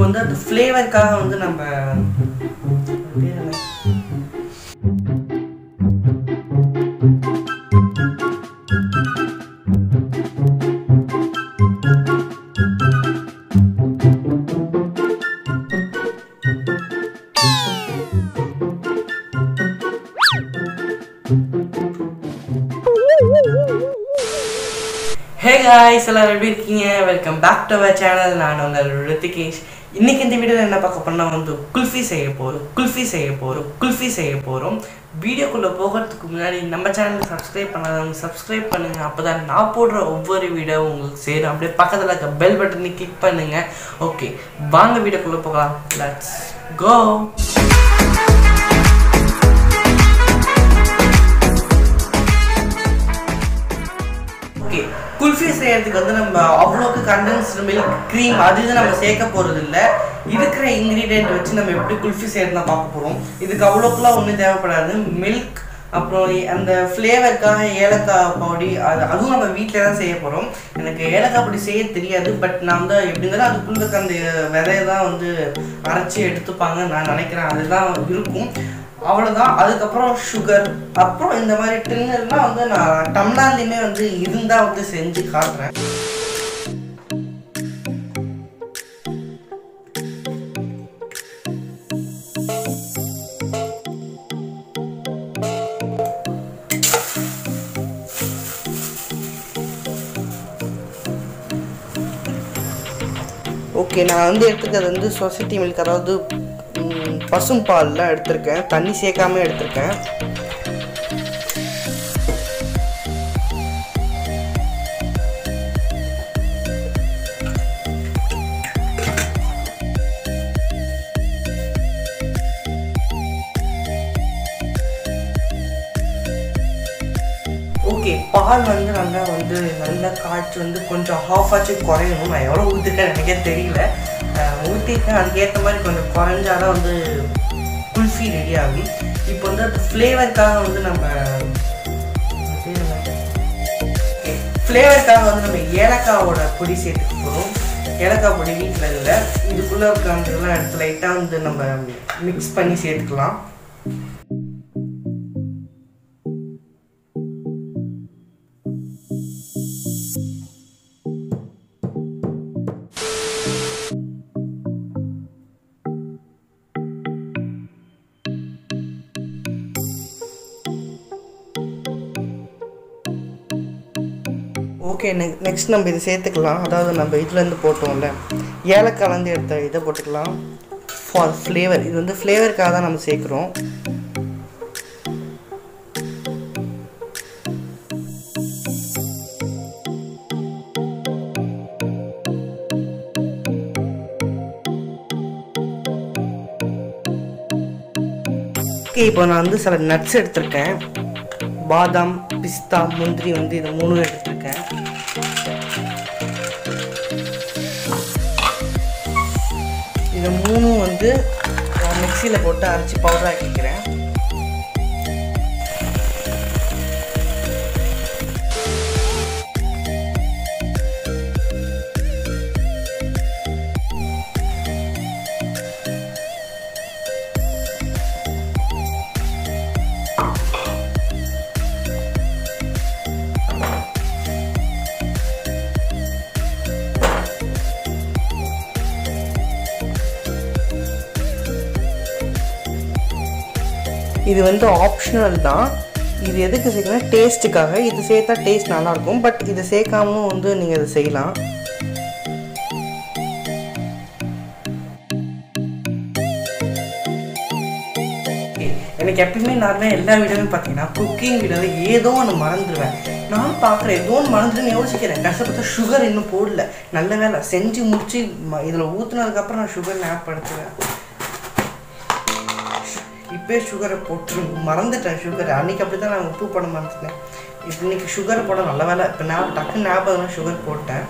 வந்து அந்த ஃப்ளேவருக்காக வந்து நம்ம அது பேர் என்ன? ஹே காய்ஸ் எல்லாரும் எப்படி இருக்கீங்க welcome back to our channel நான் உங்கள் ரித்திகேஷ் இன்னைக்கு இந்த வீடியோவில் என்ன பார்க்க போறோம்னா வந்து குல்ஃபி செய்ய போகிறோம் குல்ஃபி செய்ய போகிறோம் குல்ஃபி செய்ய போகிறோம் வீடியோக்குள்ளே போகிறதுக்கு முன்னாடி நம்ம சேனல் சப்ஸ்கிரைப் பண்ணாதவங்க சப்ஸ்கிரைப் பண்ணுங்க அப்போ தான் நான் போடுற ஒவ்வொரு வீடியோ உங்களுக்கு சேரும் அப்படியே பக்கத்தில் இருக்க பெல் பட்டனை கிளிக் பண்ணுங்க ஓகே வாங்க வீடியோக்குள்ளே போகலாம் லெட்ஸ் கோ ஓகே குல்ஃபி செய்யறதுக்கு வந்து நம்ம அவ்வளோக்கு கண்டென்ஸ்டு மில்க் க்ரீம் அது இது நம்ம சேர்க்க போகிறது இல்லை இருக்கிற இன்க்ரீடியன்ட் வச்சு நம்ம எப்படி குல்ஃபி செய்யறது தான் பார்க்க போகிறோம் இதுக்கு அவ்வளோக்குலாம் ஒன்றும் தேவைப்படாது மில்க் அப்புறம் அந்த ஃப்ளேவருக்காக ஏலக்காய் பொடி அது அதுவும் நம்ம வீட்டில் தான் செய்ய போகிறோம் எனக்கு ஏலக்காய் பொடி செய்ய தெரியாது பட் நான் வந்து எப்படி இருந்தாலும் அதுக்குள்ள இருக்க அந்த விதையை தான் வந்து அரைச்சி எடுத்துப்பாங்க நான் நினைக்கிறேன் அதுதான் இருக்கும் அவ்வளோதான் அதுக்கப்புறம் சுகர் அப்புறம் இந்த மாதிரி டின்னர்லாம் வந்து நான் டம்ளார்லேயுமே வந்து இருந்தால் வந்து செஞ்சு காட்டுறேன் ஓகே நான் வந்து எடுத்துக்கிறது வந்து சொசைட்டி மில்க் அதாவது ம், பசும் பாலில் எடுத்திருக்கேன் தண்ணி சேர்க்காம எடுத்திருக்கேன் ஓகே பால் வந்து நல்லா வந்து நல்லா காய்ச்சி வந்து கொஞ்சம் ஹாஃப் ஆச்சு குறையணும் நான் எவ்வளோ ஊற்றிருக்கேன் எனக்கே தெரியல அஹ் ஊற்றிருக்கேன் அதுக்கேற்ற மாதிரி கொஞ்சம் குறைஞ்சாதான் வந்து குல்ஃபி ரெடி ஆகும் இப்போ வந்து அந்த ஃப்ளேவருக்காக வந்து நம்ம ஃப்ளேவருக்காக வந்து நம்ம ஏலக்காவோட பொடி சேர்த்துக்க போகிறோம் ஏலக்காய் பொடி வீட்டில் இல்லை இதுக்குள்ளே இருக்கிறதெல்லாம் எடுத்து லைட்டாக வந்து நம்ம மிக்ஸ் பண்ணி சேர்த்துக்கலாம் ஓகே நெக் நெக்ஸ்ட் நம்ம இது சேர்த்துக்கலாம் அதாவது நம்ம இதுலேருந்து போட்டோம்ல ஏலக்காய்லேருந்து எடுத்த இதை போட்டுக்கலாம் ஃபார் ஃப்ளேவர் இது வந்து ஃப்ளேவருக்காக தான் நம்ம சேர்க்குறோம் ஓகே இப்போ நான் வந்து சில நட்ஸ் எடுத்திருக்கேன் பாதாம் பிஸ்தா முந்திரி வந்து இது மூணும் எடுத்திருக்கேன் இது மூணும் வந்து மிக்சியில் போட்டு அரைச்சி பவுடர் ஆக்கிக்கிறேன் இது வந்து ஆப்ஷனல் தான் இது எதுக்கு சேர்க்கணும் டேஸ்ட்டுக்காக இது சேர்த்தா டேஸ்ட் நல்லாயிருக்கும் பட் இது சேர்க்காமலும் வந்து நீங்கள் இதை செய்யலாம் எனக்கு எப்பயுமே நான் எல்லா வீடியோவும் பார்த்தீங்கன்னா குக்கிங் வீடியோவில் ஏதோ ஒன்று மறந்துடுவேன் நான் பார்க்குறேன் ஏதோ ஒன்று மறந்துடுன்னு யோசிக்கிறேன் கஷ்டப்பட்ட சுகர் இன்னும் போடல நல்ல வேலை செஞ்சு முடிச்சு இதில் ஊற்றுனதுக்கப்புறம் நான் சுகர் ஞாபகப்படுத்துவேன் இப்போயே சுகரை போட்டு மறந்துட்டேன் சுகர் அன்னைக்கு அப்படி தான் நான் உப்பு போட மறந்துட்டேன் இப்போ இன்னைக்கு சுகர் போட நல்ல வேலை இப்போ நான் டக்கு ஞாபகம் சுகர் போட்டேன்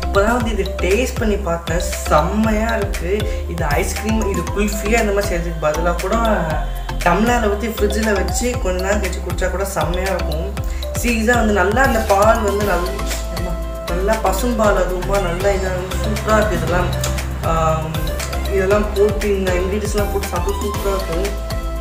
இப்போ தான் வந்து இது டேஸ்ட் பண்ணி பார்த்தேன் செம்மையாக இருக்குது இது ஐஸ்கிரீம் இது குல்ஃபியாக இந்த மாதிரி செய்யறதுக்கு பதிலாக கூட டம்ளரில் ஊற்றி ஃப்ரிட்ஜில் வச்சு கொஞ்ச நேரம் கழிச்சு குடிச்சா கூட செம்மையாக இருக்கும் சீஸாக வந்து நல்லா அந்த பால் வந்து நல்லா நல்லா பசும்பால் அதுவுமா நல்லா இதாக சூப்பராக இருக்குது இதெல்லாம் ஆம், இதெல்லாம் போட்டு இந்த இன்க்ரீடியன்ஸ்லாம் போட்டு சாப்பிட்டு சூப்பராக இருக்கும்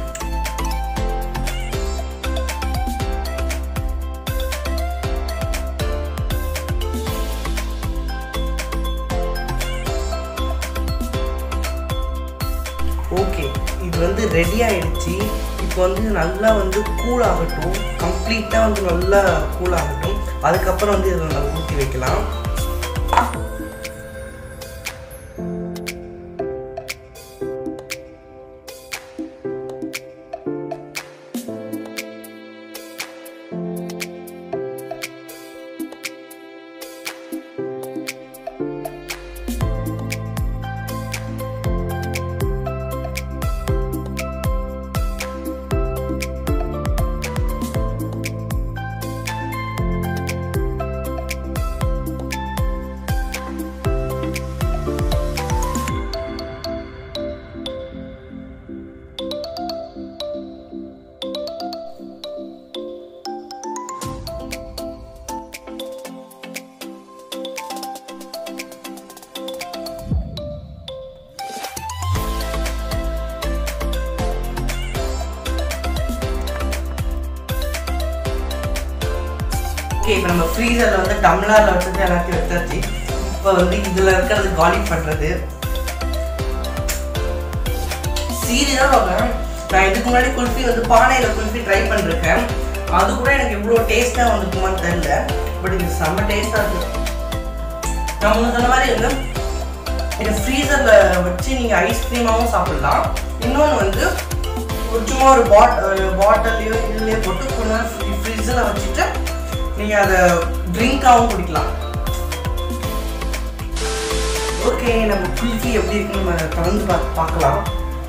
ஓகே இது வந்து ரெடி ஆயிடுச்சு இப்போ வந்து நல்லா வந்து கூல் ஆகட்டும் கம்ப்ளீட்டாக வந்து நல்லா கூல் ஆகட்டும் அதுக்கப்புறம் வந்து இதில் நம்ம ஊற்றி வைக்கலாம் ஓகே இப்போ நம்ம ஃப்ரீசரில் வந்து டம்ளரில் வச்சது எல்லாத்தையும் எடுத்தாச்சு இப்போ வந்து இதில் இருக்கிறது காலி பண்ணுறது சீரியஸாக சொல்கிறேன் நான் இதுக்கு முன்னாடி குல்ஃபி வந்து பானையில் குல்ஃபி ட்ரை பண்ணிருக்கேன் அது கூட எனக்கு இவ்வளோ டேஸ்ட்டாக வந்துக்குமான்னு தெரியல பட் இது செம்ம டேஸ்ட்டாக இருக்குது நான் முன்ன சொன்ன மாதிரி வந்து இதை ஃப்ரீசரில் வச்சு நீங்கள் ஐஸ்கிரீமாகவும் சாப்பிடலாம் இன்னொன்று வந்து ஒரு சும்மா ஒரு பாட் பாட்டிலையோ இதுலேயோ போட்டு கொஞ்ச நேரம் ஃப்ரிட்ஜில் வச்சுட்டு நீங்கள் அதை ட்ரிங்காகவும் குடிக்கலாம் ஓகே நம்ம குல்ஃபி எப்படி இருக்குன்னு நம்ம கலந்து பார்த்து பார்க்கலாம்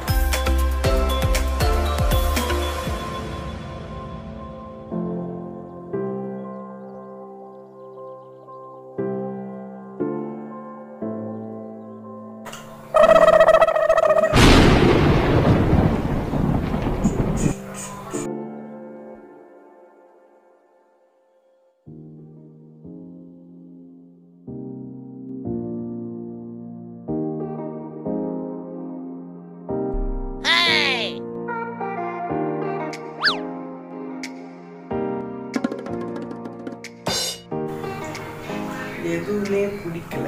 எதுவுமே பிடிக்கல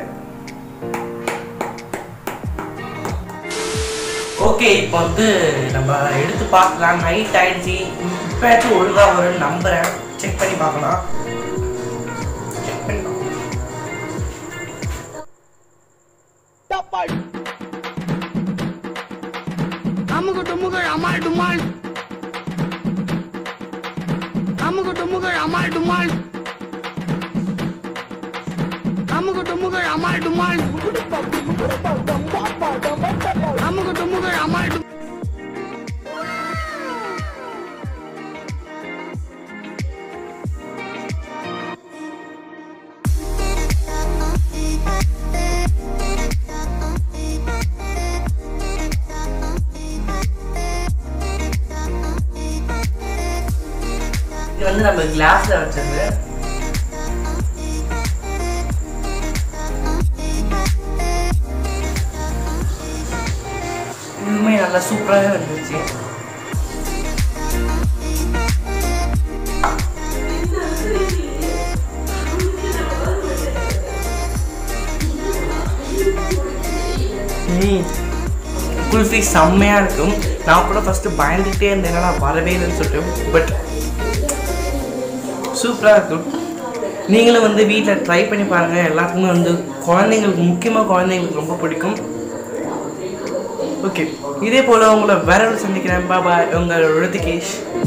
ஓகே இப்போ வந்து நம்ம எடுத்து பார்க்கலாம் நைட் ஆயிடுச்சு இப்போயாச்சும் ஒழுங்கா வரும்னு நம்புறேன் செக் பண்ணி பார்க்கலாம் செக் பண்ணி பார்க்கலாம். அமுகு டுமுகள் அமால் டுமால் அமுகு டுமுகள் அமால் டுமால் அமுகு டுமுகள் அமால் டுமால் அமுகு டுமுகள் அமால் டுமால் இது வந்து நம்ம கிளாஸ்ல வச்சது இதுவுமே நல்லா சூப்பராகவே வந்துருச்சு ம் குல்ஃபி செம்மையாக இருக்கும் நான் கூட ஃபஸ்ட்டு பயந்துகிட்டே இருந்தேன் என்னடா வரவே இல்லைன்னு சொல்லிட்டு பட் சூப்பராக இருக்கும் நீங்களும் வந்து வீட்டில் ட்ரை பண்ணி பாருங்கள் எல்லாத்துக்குமே வந்து குழந்தைங்களுக்கு முக்கியமாக குழந்தைங்களுக்கு ரொம்ப பிடிக்கும் ஓகே இதே போல் உங்களை வேற ஒரு சந்திக்கிறேன் பாபா உங்கள் ரித்திகேஷ்